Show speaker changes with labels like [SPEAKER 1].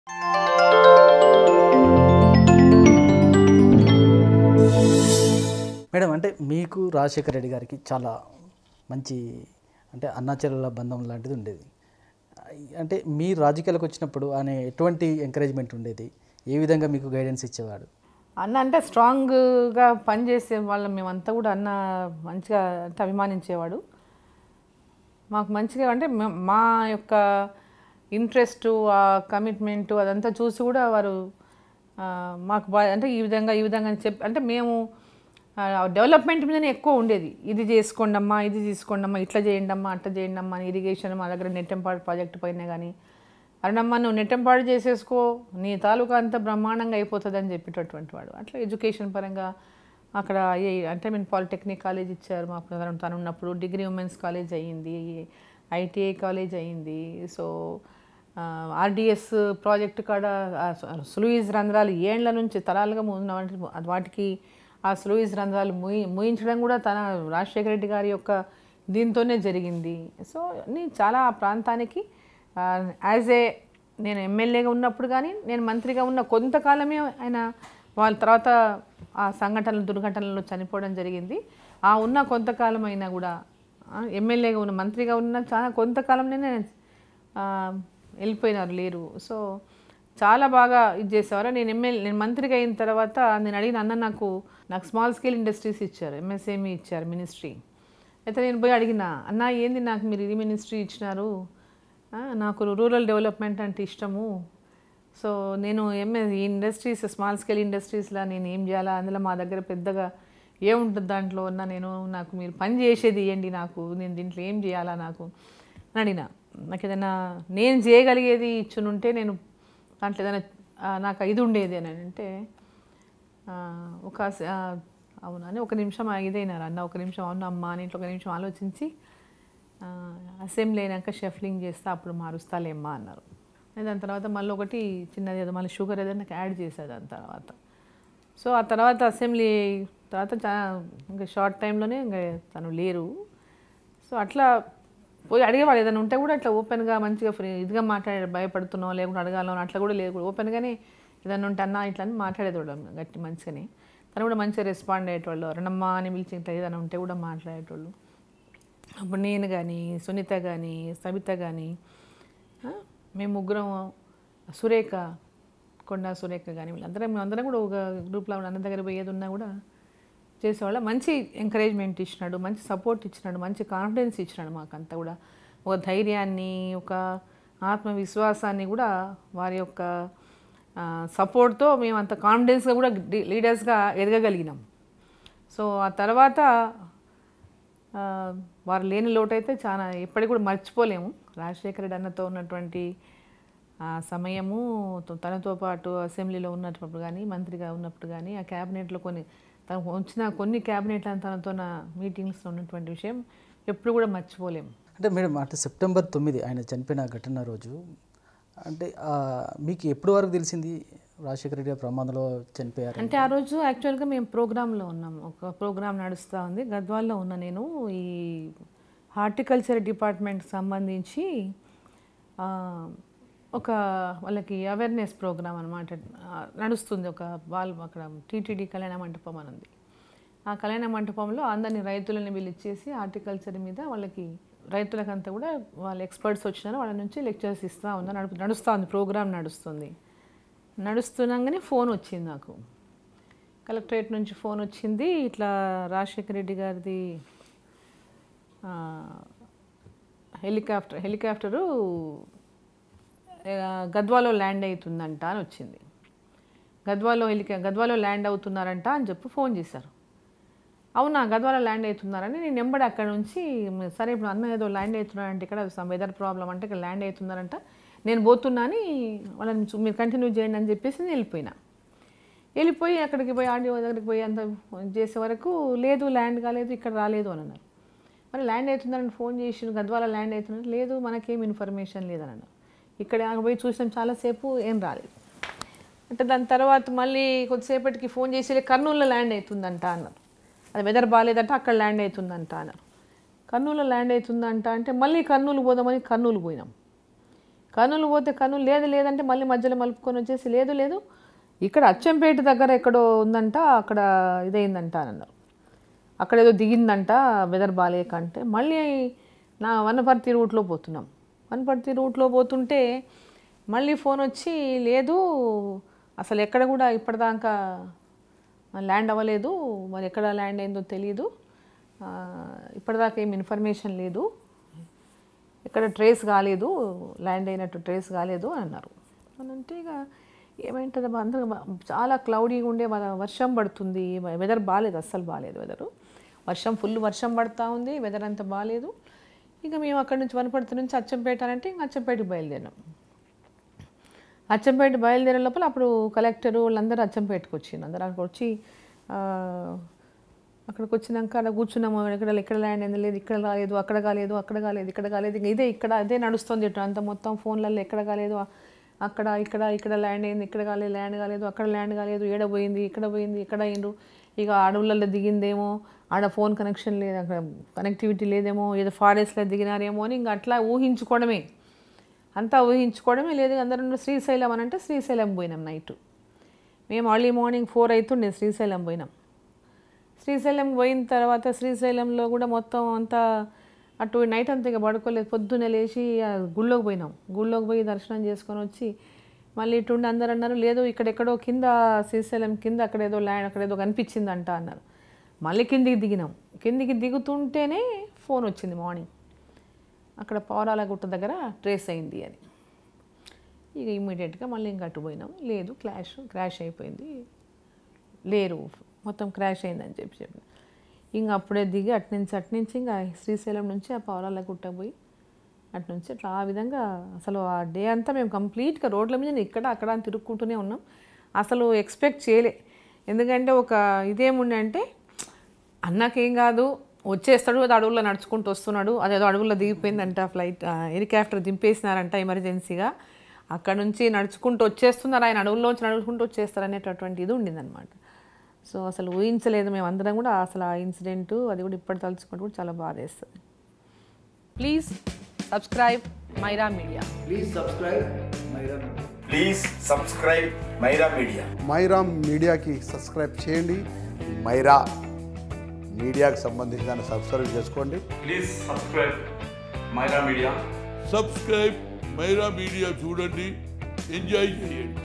[SPEAKER 1] Madam అంటే మీకు రాజశేఖర రెడ్డి గారికి చాలా మంచి అంటే అన్నాచెల్లెల బంధం లాంటిది ఉండేది అంటే మీ రాజకీయాలకు వచ్చినప్పుడు ఆయన ఎటువంటి ఎంకరేజ్మెంట్ ఉండేది ఏ విధంగా మీకు గైడెన్స్ ఇచ్చేవాడు
[SPEAKER 2] అన్న అంటే స్ట్రాంగ్గా పనిచేసే వాళ్ళం మేమంతా కూడా అన్న మంచిగా అంటే అభిమానించేవాడు మాకు మంచిగా అంటే మ- మా యొక్క ఇంట్రెస్ట్ ఆ కమిట్మెంట్ అదంతా చూసి కూడా వారు ఆ, మాకు బా అంటే ఈ విధంగా ఈ విధంగా అని చెప్పి అంటే మేము డెవలప్మెంట్ మీదనే ఎక్కువ ఉండేది ఇది చేసుకోండి అమ్మా ఇది తీసుకోండి అమ్మా ఇట్లా చేయండి అమ్మా అట్లా చేయండి అమ్మా అని ఇరిగేషన్ మా దగ్గర నెట్టెంపాడు ప్రాజెక్ట్ పైన కానీ అరణమ్మా నువ్వు నెట్టెంపాడు చేసేసుకో నీ తాలూకా అంతా బ్రహ్మాండంగా అయిపోతుంది అని చెప్పేటటువంటి వాడు అట్లా ఎడ్యుకేషన్ పరంగా అక్కడ ఏ అంటే మీన్ పాలిటెక్నిక్ కాలేజ్ ఇచ్చారు మా తను తను ఉన్నప్పుడు డిగ్రీ ఉమెన్స్ కాలేజ్ అయ్యింది ఐటీఐ కాలేజ్ అయ్యింది సో ఆర్డిఎస్ ప్రాజెక్ట్ కాడ ఆ స్లూయిజ్ రంధ్రాలు ఏండ్ల నుంచి తరాలుగా ఉన్న వాటి- వాటికి ఆ స్లూయిజ్ రంధ్రాలు ముయి ముయించడం కూడా తన రాజశేఖర రెడ్డి గారి యొక్క దీంతోనే జరిగింది సో నేను చాలా ఆ ప్రాంతానికి యాజ్ ఏ నేను ఎమ్మెల్యేగా ఉన్నప్పుడు కానీ నేను మంత్రిగా ఉన్న కొంతకాలమే ఆయన వాళ్ళ తర్వాత ఆ సంఘటనలు దుర్ఘటనలు చనిపోవడం జరిగింది ఆ ఉన్న కొంతకాలం అయినా కూడా ఆ, ఎమ్మెల్యేగా ఉన్న మంత్రిగా ఉన్న చాలా కొంతకాలంలోనే ఆ, వెళ్ళిపోయినారు లేరు సో చాలా బాగా ఇది చేసేవారు నేను ఎమ్మెల్యే నేను మంత్రిగా అయిన తర్వాత నేను అడిగిన అన్న నాకు నాకు స్మాల్ స్కేల్ ఇండస్ట్రీస్ ఇచ్చారు ఎంఎస్ఎంఈ ఇచ్చారు మినిస్ట్రీ అయితే నేను పోయి అడిగిన అన్న ఏంది నాకు మీరు ఇది మినిస్ట్రీ ఇచ్చినారు ఆ, నాకు రూరల్ డెవలప్మెంట్ అంటే ఇష్టము సో నేను ఎంఏ ఇండస్ట్రీస్ స్మాల్ స్కేల్ ఇండస్ట్రీస్లో నేను ఏం చేయాలా అందులో మా దగ్గర పెద్దగా ఏముంటుంది దాంట్లో ఉన్న నేను నాకు మీరు పని చేసేది ఇవ్వండి నాకు నేను దీంట్లో ఏం చేయాలా నాకు అని అడిగిన నాకు ఏదైనా నేను చేయగలిగేది ఇచ్చునుంటే నేను దాంట్లో ఏదైనా ఆ, నాకు ఇది ఉండేది అని అంటే ఆ, ఒక స- ఆ, అవునా అని ఒక నిమిషం ఇదైనారు అన్న ఒక నిమిషం అవును అమ్మా అని ఇట్లా ఒక నిమిషం ఆలోచించి ఆ, అసెంబ్లీ అయినాక షఫ్లింగ్ చేస్తే అప్పుడు మారుస్తాలేమ్మా అన్నారు నేను దాని తర్వాత మళ్ళీ ఒకటి చిన్నది ఏదో మళ్ళీ షుగర్ ఏదో నాకు యాడ్ చేశారు దాని తర్వాత సో ఆ తర్వాత అసెంబ్లీ తర్వాత చాలా ఇంకా షార్ట్ టైంలోనే ఇంకా తను లేరు సో అట్లా పోయి అడిగేవాడు ఏదైనా ఉంటే కూడా అట్లా ఓపెన్గా మంచిగా ఫ్రీ ఇదిగా మాట్లాడే భయపడుతున్నావు లేకుంటే అడగాలో అట్లా కూడా లేదు ఓపెన్గానే ఏదైనా ఉంటే అన్నా ఇట్లా అని మాట్లాడేటోడు గట్టి మంచిగానే తను కూడా మంచిగా రెస్పాండ్ అయ్యేటోళ్ళు రణమ్మ అని పిలిచి ఇట్లా ఏదైనా ఉంటే కూడా మాట్లాడేటోళ్ళు అప్పుడు నేను కానీ సునీత కానీ సబిత కానీ మేము ముగ్గురం సురేఖ కొండ సురేఖ కానీ వీళ్ళందరం మేమందరం కూడా ఒక గ్రూప్లో అన్న దగ్గర పోయేది ఉన్నా కూడా చేసేవాళ్ళ మంచి ఎంకరేజ్మెంట్ ఇచ్చినాడు మంచి సపోర్ట్ ఇచ్చినాడు మంచి కాన్ఫిడెన్స్ ఇచ్చినాడు మాకంతా కూడా ఒక ధైర్యాన్ని ఒక ఆత్మవిశ్వాసాన్ని కూడా వారి యొక్క సపోర్ట్తో మేము అంత కాన్ఫిడెన్స్గా కూడా లీడర్స్గా ఎదగగలిగినాం సో ఆ తర్వాత ఆ, వారు లేని లోటైతే చాలా ఎప్పటికి కూడా మర్చిపోలేము రాజశేఖర రెడ్డి అన్నతో ఉన్నటువంటి ఆ సమయము త- తనతో పాటు అసెంబ్లీలో ఉన్నప్పుడు కానీ మంత్రిగా ఉన్నప్పుడు కానీ ఆ క్యాబినెట్లో కొన్ని తనకు వచ్చిన కొన్ని క్యాబినెట్లను తనతో నా మీటింగ్స్లో ఉన్నటువంటి విషయం ఎప్పుడు కూడా మర్చిపోలేము
[SPEAKER 1] అంటే మేడం అంటే సెప్టెంబర్ తొమ్మిది ఆయన చనిపోయిన ఘటన రోజు అంటే ఆ, మీకు ఎప్పుడు వరకు తెలిసింది రాజశేఖర రెడ్డి గారు ప్రమాదంలో చనిపోయారు
[SPEAKER 2] అంటే ఆ రోజు యాక్చువల్గా మేము ప్రోగ్రాంలో ఉన్నాం ఒక ప్రోగ్రామ్ నడుస్తూ ఉంది గద్వాల్లో ఉన్న నేను ఈ హార్టికల్చర్ డిపార్ట్మెంట్కి సంబంధించి ఆ, ఒక వాళ్ళకి అవేర్నెస్ ప్రోగ్రామ్ అనమాట నడుస్తుంది ఒక వాళ్ళు అక్కడ టీటీడీ కళ్యాణ మంటపం అని ఉంది ఆ కళ్యాణ మంటపంలో అందరినీ రైతులని పిలిచేసి హార్టికల్చర్ మీద వాళ్ళకి రైతులకంతా కూడా వాళ్ళ ఎక్స్పర్ట్స్ వచ్చినారు వాళ్ళ నుంచి లెక్చర్స్ ఇస్తూ ఉన్నారు నడుపు నడుస్తూ ఉంది ప్రోగ్రామ్ నడుస్తుంది నడుస్తున్నాగానే ఫోన్ వచ్చింది నాకు కలెక్టరేట్ నుంచి ఫోన్ వచ్చింది ఇట్లా రాజశేఖర రెడ్డి గారిది ఆ, హెలికాప్టర్ హెలికాప్టరు ఆ, గద్వాలో ల్యాండ్ అవుతుందంట అని వచ్చింది గద్వాలో హెలికా గద్వాలో ల్యాండ్ అవుతున్నారంట అని చెప్పి ఫోన్ చేశారు అవునా గద్వాల ల్యాండ్ అవుతున్నారని నేను నెంబడి అక్కడ నుంచి మ్, సరే ఇప్పుడు అన్న ఏదో ల్యాండ్ అవుతున్నారంటే ఇక్కడ సమ్ వెదర్ ప్రాబ్లం అంటే ఇక్కడ ల్యాండ్ అవుతున్నారంట నేను పోతున్నా అని వాళ్ళని చూ- మీరు కంటిన్యూ చేయండి అని చెప్పేసి నేను వెళ్ళిపోయినా వెళ్ళిపోయి అక్కడికి పోయి ఆడియో దగ్గరికి పోయి అంత చేసే వరకు లేదు ల్యాండ్ కాలేదు ఇక్కడ రాలేదు అని అన్నారు మరి ల్యాండ్ అవుతుందని ఫోన్ చేసి గద్వాల ల్యాండ్ అవుతుందని లేదు మనకేం ఇన్ఫర్మేషన్ లేదని అన్నారు ఇక్కడ ఆమె పోయి చూసాం చాలాసేపు ఏం రాలేదు అంటే దాని తర్వాత మళ్ళీ కొద్దిసేపటికి ఫోన్ చేసి "లే, కర్నూలులో ల్యాండ్ అవుతుందంట అన్నారు అది వెదర్ బాగాలేదంట అక్కడ ల్యాండ్ అవుతుందంట అన్నారు కర్నూలులో ల్యాండ్ అవుతుందంట అంటే మళ్ళీ కర్నూలు పోదామని కర్నూలు పోయినాం కర్నూలు పోతే కర్నూలు లేదు లేదంటే మళ్ళీ మధ్యలో మలుపుకొని వచ్చేసి లేదు లేదు ఇక్కడ అచ్చంపేట దగ్గర ఎక్కడో ఉందంట అక్కడ ఇదైందంట అని అన్నారు అక్కడ ఏదో దిగిందంట వెదర్ బాగాలేక అంటే మళ్ళీ నా వనపర్తి రూట్లో పోతున్నాం వనపర్తి రూట్లో పోతుంటే మళ్ళీ ఫోన్ వచ్చి లేదు అసలు ఎక్కడ కూడా ఇప్పటిదాకా ల్యాండ్ అవ్వలేదు మరి ఎక్కడ ల్యాండ్ అయిందో తెలియదు ఆ, ఇప్పటిదాకా ఏం ఇన్ఫర్మేషన్ లేదు ఎక్కడ ట్రేస్ కాలేదు ల్యాండ్ అయినట్టు ట్రేస్ కాలేదు అని అన్నారు అని అంటే ఇక ఏమైంటుంది అందరూ చాలా క్లౌడీగా ఉండే వ- వర్షం పడుతుంది వెదర్ బాగాలేదు అస్సలు బాగాలేదు వెదరు వర్షం ఫుల్ వర్షం పడతా ఉంది వెదర్ అంత బాగాలేదు ఇక మేము అక్కడి నుంచి వనపర్తి నుంచి అచ్చంపేట అంటే ఇంక అచ్చంపేటకి బయలుదేరినాం అచ్చంపేట బయలుదేరే లోపల అప్పుడు కలెక్టర్ వాళ్ళందరూ అచ్చంపేటకు వచ్చింది అందరూ అక్కడ వచ్చి ఆ, అక్కడికి వచ్చినాక అక్కడ కూర్చున్నాము ఇక్కడ ఇక్కడ ల్యాండ్ అయింది లేదు ఇక్కడ కాలేదు అక్కడ కాలేదు అక్కడ కాలేదు ఇక్కడ కాలేదు ఇంకా ఇదే ఇక్కడ అదే నడుస్తుంది ఇటు అంత మొత్తం ఫోన్లలో ఎక్కడ కాలేదు అక్కడ ఇక్కడ ఇక్కడ ల్యాండ్ అయింది ఇక్కడ కాలేదు ల్యాండ్ కాలేదు అక్కడ ల్యాండ్ కాలేదు ఏడ పోయింది ఇక్కడ పోయింది ఇక్కడ అయిండ్రు ఇక అడవులలో దిగిందేమో ఆడ ఫోన్ కనెక్షన్ లేదు అక్కడ కనెక్టివిటీ లేదేమో ఏదో ఫారెస్ట్లో దిగినారేమో అని ఇంకా అట్లా ఊహించుకోవడమే అంతా ఊహించుకోవడమే లేదు అందరం శ్రీశైలం అని అంటే శ్రీశైలం పోయినాం నైట్ మేము అర్లీ మార్నింగ్ ఫోర్ అవుతుండే శ్రీశైలం పోయినాం శ్రీశైలం పోయిన తర్వాత శ్రీశైలంలో కూడా మొత్తం అంతా అటు నైట్ అంతా ఇక పడుకోలేదు పొద్దున్నే లేచి ఆ గుళ్ళోకి పోయినాం గుళ్ళోకి పోయి దర్శనం చేసుకొని వచ్చి మళ్ళీ ఇటుండి అందరు అన్నారు లేదు ఇక్కడెక్కడో కింద శ్రీశైలం కింద అక్కడ ఏదో ల్యాండ్ అక్కడ ఏదో కనిపించిందంట అన్నారు మళ్ళీ కిందికి దిగినాం కిందికి దిగుతుంటేనే ఫోన్ వచ్చింది మార్నింగ్ అక్కడ పౌరాల గుట్ట దగ్గర ట్రేస్ అయింది అని ఇక ఇమ్మీడియట్గా మళ్ళీ ఇంకా అటు పోయినాం లేదు క్లాష్ క్రాష్ అయిపోయింది లేరు మొత్తం క్రాష్ అయిందని చెప్పి చెప్పిన ఇంకా అప్పుడే దిగి అటు నుంచి అటు నుంచి ఇంకా శ్రీశైలం నుంచి ఆ పౌరాల గుట్ట పోయి అటు నుంచి అట్లా ఆ విధంగా అసలు ఆ డే అంతా మేము కంప్లీట్గా రోడ్ల మీద ఇక్కడ అక్కడ అని తిరుక్కుంటూనే ఉన్నాం అసలు ఎక్స్పెక్ట్ చేయలే ఎందుకంటే ఒక ఇదేముండే అంటే అన్నకేం కాదు వచ్చేస్తాడు అది అడవుల్లో నడుచుకుంటూ వస్తున్నాడు అదేదో అడవుల్లో దిగిపోయిందంట ఫ్లైట్ హెలికాప్టర్ దింపేసినారంట ఎమర్జెన్సీగా అక్కడ నుంచి నడుచుకుంటూ వచ్చేస్తున్నారు ఆయన అడవుల్లోంచి నడుచుకుంటూ వచ్చేస్తారు అనేటటువంటి ఇది ఉండిందనమాట సో అసలు ఊహించలేదు మేము అందరం కూడా అసలు ఆ ఇన్సిడెంట్ అది కూడా ఇప్పటి తలుచుకుంటూ కూడా చాలా బాధ వేస్తుంది please subscribe Myra media
[SPEAKER 3] Please subscribe Myra Media.
[SPEAKER 4] Please subscribe Myra media
[SPEAKER 5] మైరామ్ మీడియాకి సబ్స్క్రైబ్ చేయండి
[SPEAKER 6] మైరా మీడియాకు సంబంధించి దాన్ని సబ్స్క్రైబ్ చేసుకోండి
[SPEAKER 4] please subscribe Myra media
[SPEAKER 7] subscribe Myra media చూడండి ఎంజాయ్ చేయండి